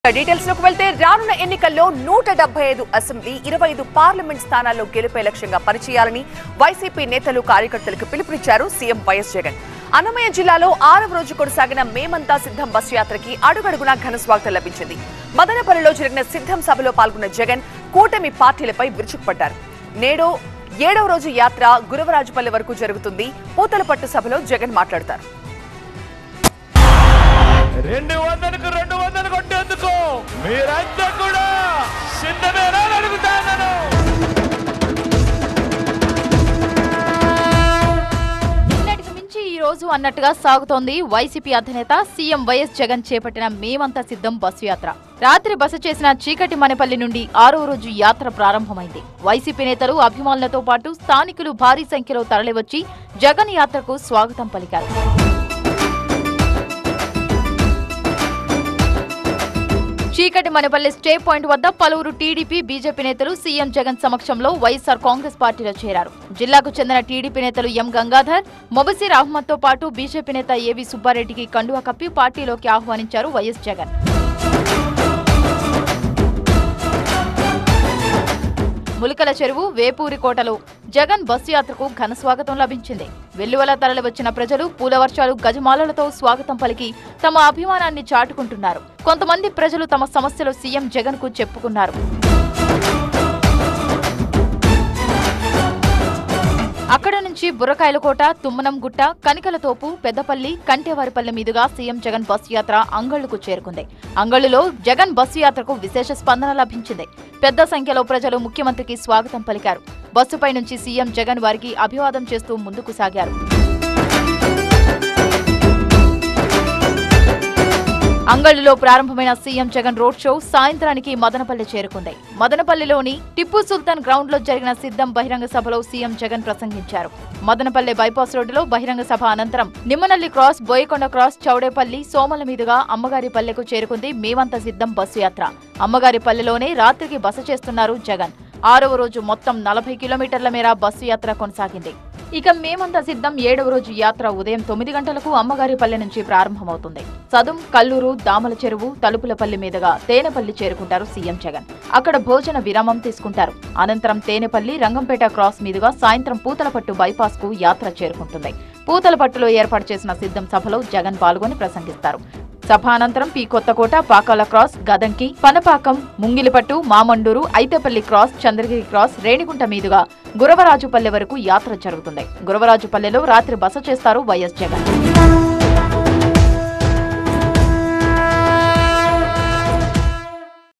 details లోకి వెళ్తే రానున్న ఎన్నికల్లో నూట డెబ్బై ఐదు అసెంబ్లీ ఇరవై ఐదు పార్లమెంట్ స్థానాల్లో గెలుపే లక్ష్యంగా పనిచేయాలని వైసీపీ నేతలు కార్యకర్తలకు పిలుపునిచ్చారు సీఎం వైఎస్ జగన్ అన్నమయ్య జిల్లాలో ఆరవ రోజు కొనసాగిన మేమంతా సిద్ధం బస్సు యాత్రకి అడుగడుగునా ఘన స్వాగతం లభించింది మదనపల్లిలో జరిగిన సిద్ధం సభలో పాల్గొన్న జగన్ కూటమి పార్టీలపై విరుచుకుపడ్డారు నేడో ఏడవ రోజు యాత్ర గురవరాజుపల్లి వరకు జరుగుతుంది పూతలపట్టు సభలో జగన్ మాట్లాడతారు రెండు వందలకు రెండు వందలు కొట్టేందుకు మీరంతా కూడా సిద్ధమేనా అని అడుగుతాను నిన్నటికి మించి ఈ రోజు అన్నట్టుగా సాగుతోంది వైసీపీ అధినేత సీఎం వైఎస్ జగన్ చేపట్టిన మేమంతా సిద్ధం బస్సు యాత్ర రాత్రి బస చేసిన చీకటి మనేపల్లి నుండి ఆరో రోజు యాత్ర ప్రారంభమైంది వైసీపీ నేతలు అభిమానులతో పాటు స్థానికులు భారీ సంఖ్యలో తరలివచ్చి జగన్ యాత్రకు స్వాగతం పలికారు చీకటి మనపల్లి స్టే పాయింట్ వద్ద పలువురు టీడీపీ బీజేపీ నేతలు సీఎం జగన్ సమక్షంలో వైఎస్ఆర్ కాంగ్రెస్ పార్టీలో చేరారు జిల్లాకు చెందిన టీడీపీ నేతలు ఎం గంగాధర్ మొబసీర్ అహ్మద్ తో పాటు బీజేపీ నేత ఏవి సుబ్బారెడ్డికి కండువా కప్పి పార్టీలోకి ఆహ్వానించారు వైఎస్ జగన్ ములకల చెరువు వేపూరి కోటలో జగన్ బస్సు యాత్రకు ఘన స్వాగతం లభించింది వెల్లువల తరలి వచ్చిన ప్రజలు పూల వర్షాలు గజమాలలతో స్వాగతం పలికి తమ అభిమానాన్ని చాటుకుంటున్నారు కొంతమంది ప్రజలు తమ సమస్యలు సీఎం జగన్ కు చెప్పుకున్నారు అక్కడ నుంచి బుర్రకాయలకోట తుమ్మనంగుట్ట కనికలతోపు పెద్దపల్లి కంటేవారిపల్లి మీదుగా సీఎం జగన్ బస్సు యాత్ర అంగళ్లకు చేరుకుంది అంగళ్ళులో జగన్ బస్సు యాత్రకు విశేష స్పందన లభించింది పెద్ద సంఖ్యలో ప్రజలు ముఖ్యమంత్రికి స్వాగతం పలికారు బస్సుపై నుంచి సీఎం జగన్ వారికి అభివాదం చేస్తూ ముందుకు సాగారు అంగళ్ళులో ప్రారంభమైన సీఎం జగన్ రోడ్ షో సాయంత్రానికి మదనపల్లి చేరుకుంది మదనపల్లిలోని టిప్పు సుల్తాన్ గ్రౌండ్ లో జరిగిన సిద్ధం బహిరంగ సభలో సీఎం జగన్ ప్రసంగించారు మదనపల్లి బైపాస్ రోడ్డులో బహిరంగ సభ అనంతరం నిమ్మనల్లి క్రాస్ బోయకొండ క్రాస్ చౌడేపల్లి సోమల మీదుగా అమ్మగారి పల్లెకు చేరుకుంది మేమంత సిద్ధం బస్సు యాత్ర అమ్మగారి పల్లెలోనే రాత్రికి బస చేస్తున్నారు జగన్ ఆరవ రోజు మొత్తం నలభై కిలోమీటర్ల మేర బస్సు యాత్ర కొనసాగింది ఇక మేమంతా సిద్ధం ఏడవ రోజు యాత్ర ఉదయం తొమ్మిది గంటలకు అమ్మగారి పల్లె నుంచి ప్రారంభమవుతుంది సదుం కల్లూరు దామల చెరువు తలుపులపల్లి మీదుగా తేనెపల్లి చేరుకుంటారు సీఎం జగన్ అక్కడ భోజన విరామం తీసుకుంటారు అనంతరం తేనెపల్లి రంగంపేట క్రాస్ మీదుగా సాయంత్రం పూతలపట్టు బైపాస్ కు యాత్ర చేరుకుంటుంది పూతలపట్టులో ఏర్పాటు చేసిన సిద్ధం సభలో జగన్ పాల్గొని ప్రసంగిస్తారు సభ అనంతరం P Kothakota Pakala cross Gadanki Panapakam Mungilipattu Mamanduru Aithepalli cross Chandragiri cross Renigunta మీదుగా గురవరాజుపల్లె వరకు యాత్ర జరుగుతుంది గురవరాజుపల్లెలో రాత్రి బస చేస్తారు వైఎస్ జగన్